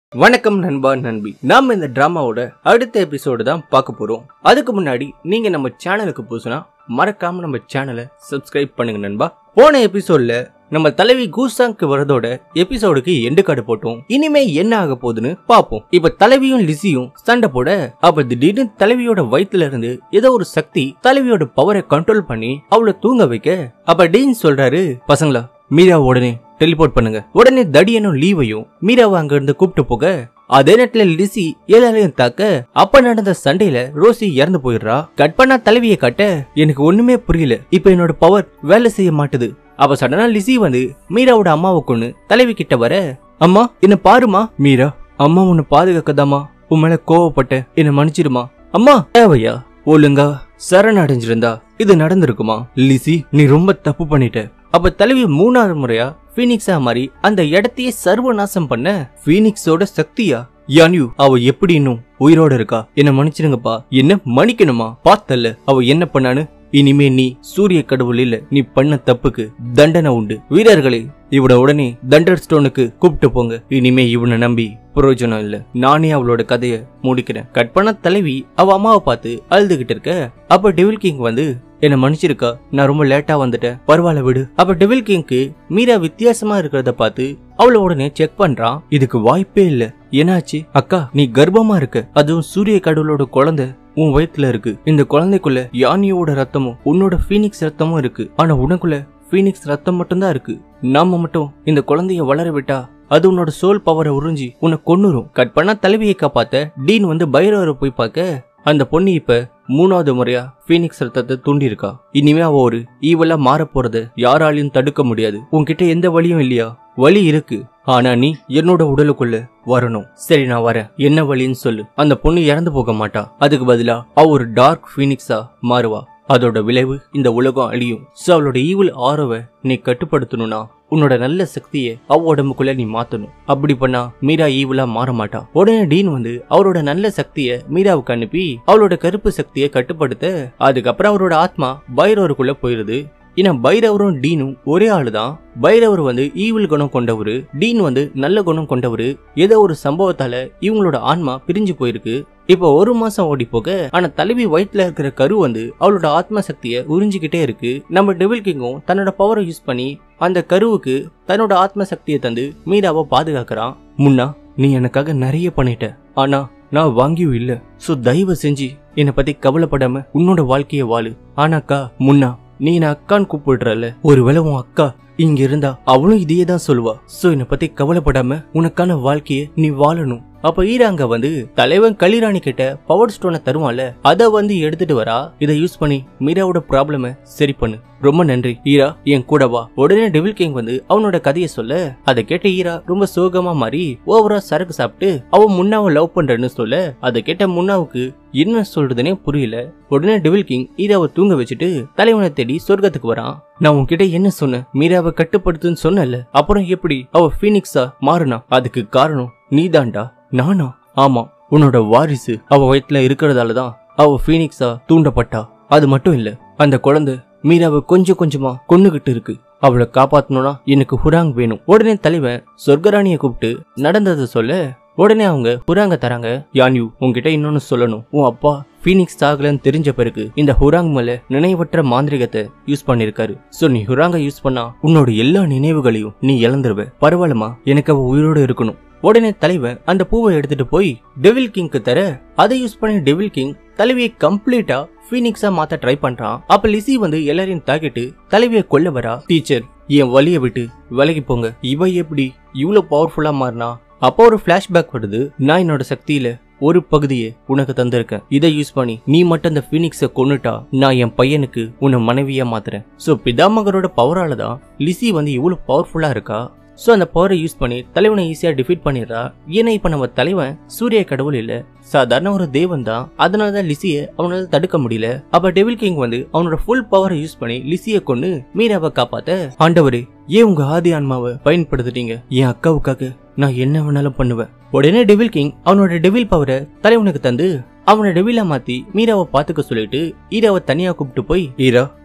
வணக்கம் நண்பா நண்பி நாம இந்த டிராமாவோட அடுத்த எபிசோடு தான் பார்க்க போறோம் அதுக்கு முன்னாடி நீங்க நம்ம சேனலுக்கு புதுசுனா மறக்காம நம்ம சேனலை சப்ஸ்கிரைப் பண்ணுங்க நண்பா போன எபிசோட்ல நம்ம தலைவி கூசாங்க்கு வரதோட எபிசோடுக்கு எண்டு கார்டு போட்டோம் இனிமே என்ன ஆக போகுதுன்னு பாப்போம் இப்ப தலைவியும் லிசியும் சண்டை போட அப்ப திடீர்னு தலைவியோட வயித்துல இருந்து ஏதோ ஒரு சக்தி தலைவியோட பவரை கண்ட்ரோல் பண்ணி அவளை தூங்க வைக்க அப்ப டீன் சொல்றாரு பசங்களா மீரா உடனே டெலிபோர்ட் பண்ணுங்க உடனே தடியனும் லீவையும் மீராவை அங்க இருந்து கூப்பிட்டு போக அதே நேரத்துல லிசி எல்லாரையும் தாக்க அப்ப நடந்த சண்டையில ரோசி இறந்து போயிடுறா கட் பண்ணா தலைவியை காட்ட எனக்கு ஒண்ணுமே புரியல இப்ப என்னோட பவர் வேலை செய்ய மாட்டுது அப்ப சடனா லிசி வந்து மீராவோட அம்மாவை கொண்டு தலைவி கிட்ட வர அம்மா என்ன பாருமா மீரா அம்மா உன்னை பாதுகாக்கதாமா உன் மேல கோவப்பட்ட என்ன மன்னிச்சிடுமா அம்மா தேவையா ஒழுங்கா சரணடைஞ்சிருந்தா இது நடந்திருக்குமா லிசி நீ ரொம்ப தப்பு பண்ணிட்ட அப்ப தலைவி மூணாவது முறையா பீனிக்ஸா மாறி அந்த இடத்தையே சர்வநாசம் பண்ண பீனிக்ஸோட சக்தியா யான்யூ அவ எப்படி இன்னும் உயிரோட இருக்கா என்ன மன்னிச்சிடுங்கப்பா என்ன மன்னிக்கணுமா பார்த்தல்ல அவ என்ன பண்ணான்னு இனிமே நீ சூரிய கடவுள் இல்ல நீ பண்ண தப்புக்கு தண்டனை உண்டு வீரர்களே இவனை உடனே தண்டர் ஸ்டோனுக்கு கூப்பிட்டு போங்க இனிமே இவனை நம்பி பிரயோஜனம் இல்ல நானே அவளோட கதைய முடிக்கிறேன் கட் பண்ண தலைவி அவ அம்மாவை பார்த்து அழுதுகிட்டு இருக்க அப்ப டெவில் கிங் வந்து என்ன மன்னிச்சிருக்கா நான் ரொம்ப லேட்டா வந்துட்டேன் பரவாயில்ல விடு அப்ப டெவில் கிங்க்கு மீரா வித்தியாசமா இருக்கிறத பார்த்து அவளை உடனே செக் பண்றான் இதுக்கு வாய்ப்பே இல்ல என்னாச்சு அக்கா நீ கர்ப்பமா இருக்க அதுவும் சூரிய கடவுளோட குழந்தை உன் வயித்துல இருக்கு இந்த குழந்தைக்குள்ள யானியோட ரத்தமும் உன்னோட ஃபீனிக்ஸ் ரத்தமும் இருக்கு ஆனா உனக்குள்ள ஃபீனிக்ஸ் ரத்தம் மட்டும்தான் இருக்கு நாம மட்டும் இந்த குழந்தைய வளர விட்டா அது உன்னோட சோல் பவரை உறிஞ்சி உன்னை கொன்னுரும் கட் பண்ணா தலைவியை காப்பாத்த டீன் வந்து பைரவரை போய் பார்க்க அந்த பொண்ணு இப்ப மூணாவது முறையா ஃபீனிக்ஸ் ரத்தத்தை தூண்டி இருக்கா இனிமே அவ ஒரு ஈவலா மாற போறத யாராலையும் தடுக்க முடியாது உன்கிட்ட எந்த வழியும் இல்லையா வழி இருக்கு ஆனா நீ என்னோட உடலுக்குள்ள வரணும் சரி நான் வரேன் என்ன வழின்னு சொல்லு அந்த பொண்ணு இறந்து போக மாட்டா அதுக்கு பதிலா அவ ஒரு டார்க் ஃபீனிக்ஸா மாறுவா அதோட விளைவு இந்த உலகம் அழியும் சோ அவளோட ஈவில் ஆரவை நீ கட்டுப்படுத்தணும்னா உன்னோட நல்ல சக்தியை அவ உடம்புக்குள்ள நீ மாத்தணும் அப்படி பண்ணா மீரா ஈவிலா மாற மாட்டா உடனே டீன் வந்து அவரோட நல்ல சக்தியை மீராவுக்கு அனுப்பி அவளோட கருப்பு சக்தியை கட்டுப்படுத்த அதுக்கப்புறம் அவரோட ஆத்மா பைரவருக்குள்ள போயிருது ஏன்னா பைரவரும் டீனும் ஒரே ஆளுதான் பைரவர் வந்து ஈவில் குணம் கொண்டவரு டீன் வந்து நல்ல குணம் கொண்டவரு ஏதோ ஒரு சம்பவத்தால இவங்களோட ஆன்மா பிரிஞ்சு போயிருக்கு இப்போ ஒரு மாசம் ஓடி போக ஆனா தலைவி வயிற்றுல இருக்கிற கரு வந்து அவளோட ஆத்ம சக்தியை உறிஞ்சிக்கிட்டே இருக்கு நம்ம டெவில் கிங்கும் தன்னோட பவரை யூஸ் பண்ணி அந்த கருவுக்கு தன்னோட ஆத்ம சக்தியை தந்து மீராவை பாதுகாக்கிறான் முன்னா நீ எனக்காக நிறைய பண்ணிட்ட ஆனா நான் வாங்கியும் இல்ல சோ தயவு செஞ்சு என்னை பத்தி கவலைப்படாம உன்னோட வாழ்க்கைய வாழு ஆனாக்கா முன்னா நீ என்ன அக்கான்னு கூப்பிடுறல ஒருவேளை உன் அக்கா இங்க இருந்தா அவளும் இதையே தான் சொல்லுவா சோ என்னை பத்தி கவலைப்படாம உனக்கான வாழ்க்கைய நீ வாழணும் அப்ப ஈராங்க வந்து தலைவன் கலிராணி கிட்ட பவர் ஸ்டோனை தருவான்ல அத வந்து எடுத்துட்டு வரா இதை யூஸ் பண்ணி மீராவோட ப்ராப்ளம சரி பண்ணு ரொம்ப நன்றி ஈரா என் கூட வா உடனே டெவில் கிங் வந்து அவனோட கதையை சொல்ல அதை கேட்ட ஈரா ரொம்ப சோகமா மாறி ஓவரா சரக்கு சாப்பிட்டு அவன் முன்னாவை லவ் பண்றேன்னு சொல்ல அதை கேட்ட முன்னாவுக்கு என்ன சொல்றதுனே புரியல உடனே டெவில் கிங் ஈராவை தூங்க வச்சுட்டு தலைவனை தேடி சொர்க்கத்துக்கு வரான் நான் உன்கிட்ட என்ன சொன்னேன் மீராவை கட்டுப்படுத்துன்னு சொன்னல அப்புறம் எப்படி அவ ஃபீனிக்ஸா மாறுனா அதுக்கு காரணம் நீதான்டா நானா ஆமா உன்னோட வாரிசு அவ வயிற்றுல இருக்கிறதால தான் அவ ஃபீனிக்ஸா தூண்டப்பட்டா அது மட்டும் இல்ல அந்த குழந்தை மீராவை கொஞ்சம் கொஞ்சமா கொன்னுகிட்டு இருக்கு அவளை காப்பாத்தணும்னா எனக்கு ஹுராங் வேணும் உடனே தலைவன் சொர்க்கராணிய கூப்பிட்டு நடந்ததை சொல்ல உடனே அவங்க ஹுராங்க தராங்க யான்யூ உன்கிட்ட இன்னொன்னு சொல்லணும் உன் அப்பா ஃபீனிக்ஸ் சாகலன்னு தெரிஞ்ச பிறகு இந்த ஹுராங் மேல நினைவற்ற மாந்திரிகத்தை யூஸ் பண்ணிருக்காரு சோ நீ ஹுராங்க யூஸ் பண்ணா உன்னோட எல்லா நினைவுகளையும் நீ இழந்துருவ பரவாயில்லமா எனக்கு அவ உயிரோட இருக்கணும் உடனே தலைவன் அந்த பூவை எடுத்துட்டு போய் டெவில் கிங்க்கு தர அதை யூஸ் பண்ணி டெவில் கிங் தலைவியை கம்ப்ளீட்டா ஃபீனிக்ஸா மாத்த ட்ரை பண்றான் அப்ப லிசி வந்து எல்லாரையும் தாக்கிட்டு தலைவியை கொல்ல வரா டீச்சர் என் வழிய விட்டு விலகி போங்க இவ எப்படி இவ்வளவு பவர்ஃபுல்லா மாறினா அப்போ ஒரு பிளாஷ்பேக் வருது நான் என்னோட சக்தியில ஒரு பகுதியை உனக்கு தந்திருக்கேன் இதை யூஸ் பண்ணி நீ மட்டும் அந்த ஃபீனிக்ஸை கொன்னுட்டா நான் என் பையனுக்கு உன்னை மனைவியா மாத்துறேன் சோ பிதாமகரோட பவரால தான் லிசி வந்து இவ்வளவு பவர்ஃபுல்லா இருக்கா சோ அந்த பவரை யூஸ் பண்ணி தலைவனை ஈஸியா டிஃபீட் பண்ணிடுறா ஏன்னா இப்ப நம்ம தலைவன் சூரிய கடவுள் இல்ல சாதாரண ஒரு தேவன் தான் அதனால தான் லிசிய அவனால தடுக்க முடியல அப்ப டெவில் கிங் வந்து அவனோட ஃபுல் பவரை யூஸ் பண்ணி லிசிய கொண்டு மீராவை காப்பாத்த ஆண்டவரே ஏன் உங்க ஆதி ஆன்மாவை பயன்படுத்திட்டீங்க என் அக்காவுக்காக நான் என்ன வேணாலும் பண்ணுவேன் உடனே டெவில் கிங் அவனோட டெவில் பவரை தலைவனுக்கு தந்து அவனை டெவிலா மாத்தி மீராவை பாத்துக்க சொல்லிட்டு ஈராவை தனியா கூப்பிட்டு போய் ஈரா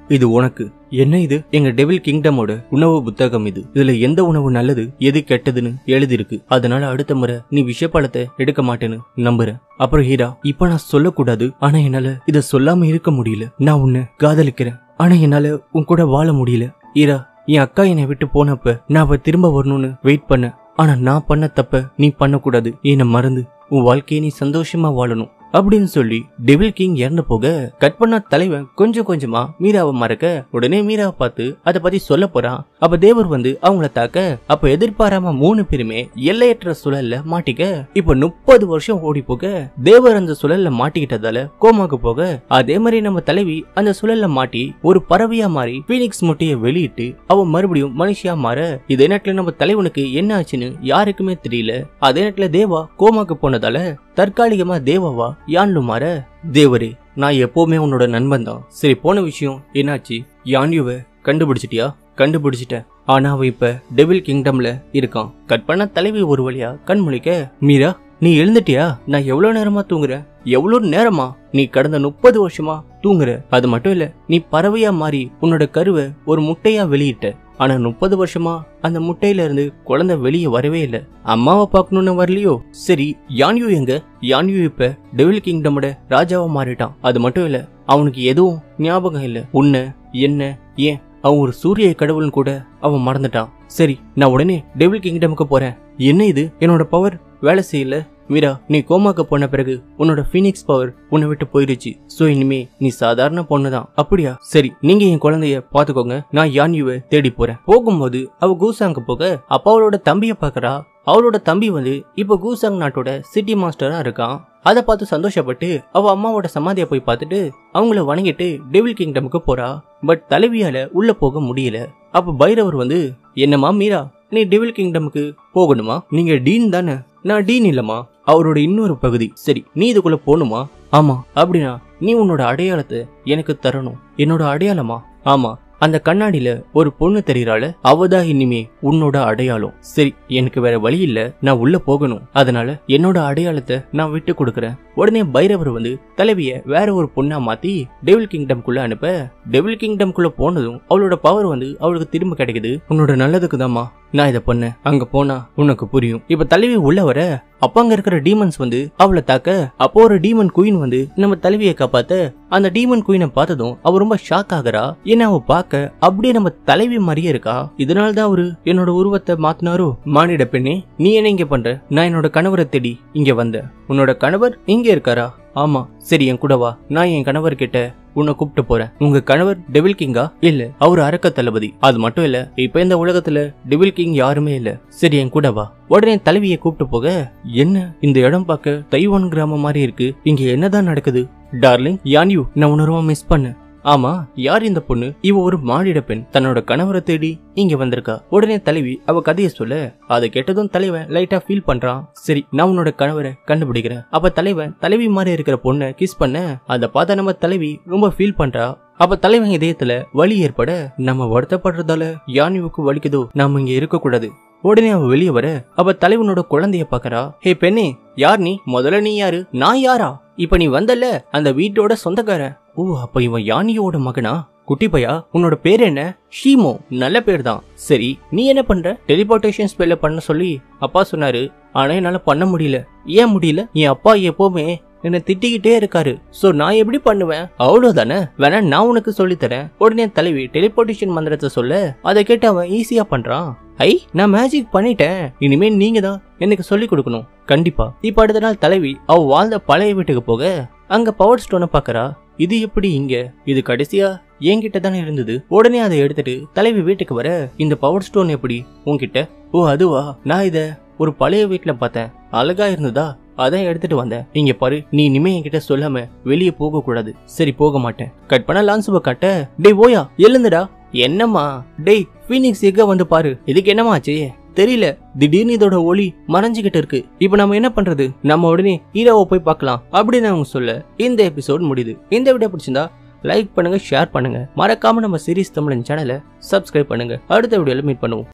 இது உனக்கு என்ன இது எங்க டெவில் கிங்டமோட உணவு புத்தகம் இது இதுல எந்த உணவு நல்லது எது கெட்டதுன்னு எழுதிருக்கு அதனால அடுத்த முறை நீ விஷப்பழத்தை எடுக்க மாட்டேன்னு நம்புறேன் அப்புறம் ஹீரா இப்ப நான் சொல்லக்கூடாது ஆனா என்னால இத சொல்லாம இருக்க முடியல நான் உன்னை காதலிக்கிறேன் ஆனா என்னால உன் கூட வாழ முடியல ஹீரா என் அக்கா என்னை விட்டு போனப்ப நான் அவ திரும்ப வரணும்னு வெயிட் பண்ணேன் ஆனா நான் பண்ண தப்ப நீ பண்ணக்கூடாது என்னை மறந்து உன் வாழ்க்கையை நீ சந்தோஷமா வாழணும் அப்படின்னு சொல்லி டெவில் கிங் இறந்து போக கட் பண்ண தலைவன் கொஞ்சம் கொஞ்சமா மீராவை மறக்க உடனே மீராவை பார்த்து அதை பத்தி சொல்ல போறான் அப்ப தேவர் வந்து அவங்கள தாக்க அப்ப எதிர்பாராம மூணு பேருமே எல்லையற்ற சுழல்ல மாட்டிக்க இப்ப முப்பது வருஷம் ஓடி போக தேவர் அந்த சுழல்ல மாட்டிக்கிட்டதால கோமாக்கு போக அதே மாதிரி நம்ம தலைவி அந்த சுழல்ல மாட்டி ஒரு பறவையா மாறி பீனிக்ஸ் முட்டைய வெளியிட்டு அவ மறுபடியும் மனுஷியா மாற இதே நேரத்துல நம்ம தலைவனுக்கு என்ன ஆச்சுன்னு யாருக்குமே தெரியல அதே நேரத்துல தேவா கோமாக்கு போனதால தற்காலிகமா தேவாவா யான்லு மாற தேவரே நான் எப்பவுமே உன்னோட நண்பன் தான் சரி போன விஷயம் என்னாச்சு யான்யுவை கண்டுபிடிச்சிட்டியா கண்டுபிடிச்சிட்டேன் ஆனா அவன் இப்ப டெவில் கிங்டம்ல இருக்கான் கட் பண்ண தலைவி ஒரு வழியா கண் முழிக்க மீரா நீ எழுந்துட்டியா நான் எவ்வளவு நேரமா தூங்குறேன் எவ்வளவு நேரமா நீ கடந்த முப்பது வருஷமா தூங்குற அது மட்டும் இல்ல நீ பறவையா மாறி உன்னோட கருவை ஒரு முட்டையா வெளியிட்ட ஆனா முப்பது வருஷமா அந்த முட்டையில இருந்து குழந்தை வெளியே வரவே இல்ல அம்மாவை பார்க்கணும்னு வரலையோ சரி யான்யூ எங்க யான்யூ இப்ப டெவில் கிங்டமோட ராஜாவா மாறிட்டான் அது மட்டும் இல்ல அவனுக்கு எதுவும் ஞாபகம் இல்ல உன்ன என்ன ஏன் அவன் ஒரு சூரிய கடவுள்னு கூட அவன் மறந்துட்டான் சரி நான் உடனே டெவில் கிங்டமுக்கு போறேன் என்ன இது என்னோட பவர் வேலை செய்யல மீரா நீ கோமாக்கு போன பிறகு உன்னோட ஃபீனிக்ஸ் பவர் உன்னை விட்டு போயிருச்சு சோ இனிமே நீ சாதாரண பொண்ணுதான் அப்படியா சரி நீங்க என் குழந்தைய பாத்துக்கோங்க நான் யான்யுவை தேடி போறேன் போகும்போது அவ கூசாங்க போக அப்ப அவளோட தம்பிய பாக்குறா அவளோட தம்பி வந்து இப்ப கூசாங் நாட்டோட சிட்டி மாஸ்டரா இருக்கான் அதை பார்த்து சந்தோஷப்பட்டு அவ அம்மாவோட சமாதியை போய் பார்த்துட்டு அவங்கள வணங்கிட்டு டெவில் கிங்டமுக்கு போறா பட் தலைவியால உள்ள போக முடியல அப்ப பைரவர் வந்து என்னம்மா மீரா நீ டெவில் கிங்டமுக்கு போகணுமா நீங்க டீன் தானே நான் டீன் இல்லம்மா அவரோட இன்னொரு பகுதி சரி நீ இதுக்குள்ள போகணுமா ஆமா அப்படின்னா நீ உன்னோட அடையாளத்தை எனக்கு தரணும் என்னோட அடையாளமா ஆமா அந்த கண்ணாடியில ஒரு பொண்ணு தெரியறாள அவதான் இனிமே உன்னோட அடையாளம் சரி எனக்கு வேற வழி இல்ல நான் உள்ள போகணும் அதனால என்னோட அடையாளத்தை நான் விட்டு கொடுக்கறேன் உடனே பைரவர் வந்து தலைவிய வேற ஒரு பொண்ணா மாத்தி டெவில் கிங்டம்குள்ள அனுப்ப டெவில் கிங்டம்குள்ள போனதும் அவளோட பவர் வந்து அவளுக்கு திரும்ப கிடைக்குது உன்னோட நல்லதுக்கு தாம்மா நான் இதை பண்ணேன் அங்க போனா உனக்கு புரியும் இப்ப தலைவி உள்ள வர அப்ப அங்க இருக்கிற டீமன்ஸ் வந்து அவளை தாக்க அப்போ ஒரு டீமன் குயின் வந்து நம்ம தலைவியை காப்பாத்த அந்த டீமன் குயினை பார்த்ததும் அவ ரொம்ப ஷாக் ஆகுறா ஏன்னா அவ பார்க்க அப்படியே நம்ம தலைவி மாதிரியே இருக்கா இதனால தான் அவரு என்னோட உருவத்தை மாத்தினாரோ மானிட பெண்ணே நீ என்ன இங்க பண்ற நான் என்னோட கணவரை தேடி இங்க வந்தேன் உன்னோட கணவர் இங்க இருக்காரா ஆமா சரி என் கூட வா நான் என் கணவர் கிட்ட உன்னை கூப்பிட்டு போறேன் உங்க கணவர் டெவில் கிங்கா இல்ல அவர் அரக்க தளபதி அது மட்டும் இல்ல இப்ப இந்த உலகத்துல டெவில் கிங் யாருமே இல்ல சரி என் கூட வா உடனே தலைவியை கூப்பிட்டு போக என்ன இந்த இடம் பார்க்க தைவான் கிராமம் மாதிரி இருக்கு இங்க என்னதான் நடக்குது டார்லிங் யான்யூ நான் உன்னை ரொம்ப மிஸ் பண்ணேன் ஆமா யார் இந்த பொண்ணு இவ ஒரு மானிட பெண் தன்னோட கணவரை தேடி இங்க வந்திருக்கா உடனே தலைவி அவ கதையை சொல்ல அதை கேட்டதும் தலைவன் லைட்டா ஃபீல் பண்றான் சரி நான் உன்னோட கணவரை கண்டுபிடிக்கிறேன் அப்ப தலைவன் தலைவி மாதிரி இருக்கிற பொண்ணை கிஸ் பண்ண அதை பார்த்த நம்ம தலைவி ரொம்ப ஃபீல் பண்றா அப்ப தலைவன் இதயத்துல வலி ஏற்பட நம்ம வருத்தப்படுறதால யானிவுக்கு வலிக்குதோ நாம இங்க இருக்க கூடாது உடனே அவ வெளியே வர அவ தலைவனோட குழந்தைய பாக்கறா ஹே பெண்ணே யார் நீ முதல்ல நீ யாரு நான் யாரா இப்ப நீ வந்தல்ல அந்த வீட்டோட சொந்தக்காரன் ஓ அப்ப இவன் யானியோட மகனா குட்டி பையா உன்னோட பேர் என்ன ஷீமோ நல்ல பேர் தான் சரி நீ என்ன பண்ற டெலிபோர்டேஷன் ஸ்பெல்ல பண்ண சொல்லி அப்பா சொன்னாரு ஆனா என்னால பண்ண முடியல ஏன் முடியல என் அப்பா எப்பவுமே என்ன திட்டிக்கிட்டே இருக்காரு சோ நான் எப்படி பண்ணுவேன் அவ்வளவுதானே வேணா நான் உனக்கு சொல்லி தரேன் உடனே தலைவி டெலிபோர்டேஷன் மந்திரத்தை சொல்ல அதை கேட்டு அவன் ஈஸியா பண்றான் ஐ நான் மேஜிக் பண்ணிட்டேன் இனிமே நீங்க தான் எனக்கு சொல்லி கொடுக்கணும் கண்டிப்பா இப்ப அடுத்த நாள் தலைவி அவ வாழ்ந்த பழைய வீட்டுக்கு போக அங்க பவர் ஸ்டோனை பாக்குறா இது எப்படி இங்க இது கடைசியா என்கிட்ட தானே இருந்தது உடனே அதை எடுத்துட்டு தலைவி வீட்டுக்கு வர இந்த பவர் ஸ்டோன் எப்படி உன்கிட்ட ஓ அதுவா நான் இத ஒரு பழைய வீட்டுல பார்த்தேன் அழகா இருந்ததா அதான் எடுத்துட்டு வந்தேன் இங்க பாரு நீ இனிமே என்கிட்ட சொல்லாம வெளியே போக கூடாது சரி போக மாட்டேன் கட் பண்ண லான்சுவ காட்ட டேய் ஓயா எழுந்துடா என்னம்மா டேய் ஃபீனிக்ஸ் எங்க வந்து பாரு இதுக்கு என்னமா ஆச்சு தெரியல திடீர்னு இதோட ஒளி மறைஞ்சுகிட்டு இருக்கு இப்போ நம்ம என்ன பண்றது நம்ம உடனே ஹீரோவை போய் பார்க்கலாம் அப்படின்னு அவங்க சொல்ல இந்த எபிசோட் முடியுது இந்த வீடியோ பிடிச்சிருந்தா லைக் பண்ணுங்க ஷேர் பண்ணுங்க மறக்காம நம்ம சீரிஸ் தமிழன் சேனலை சப்ஸ்கிரைப் பண்ணுங்க அடுத்த வீடியோல மீட் பண்ணுவோம்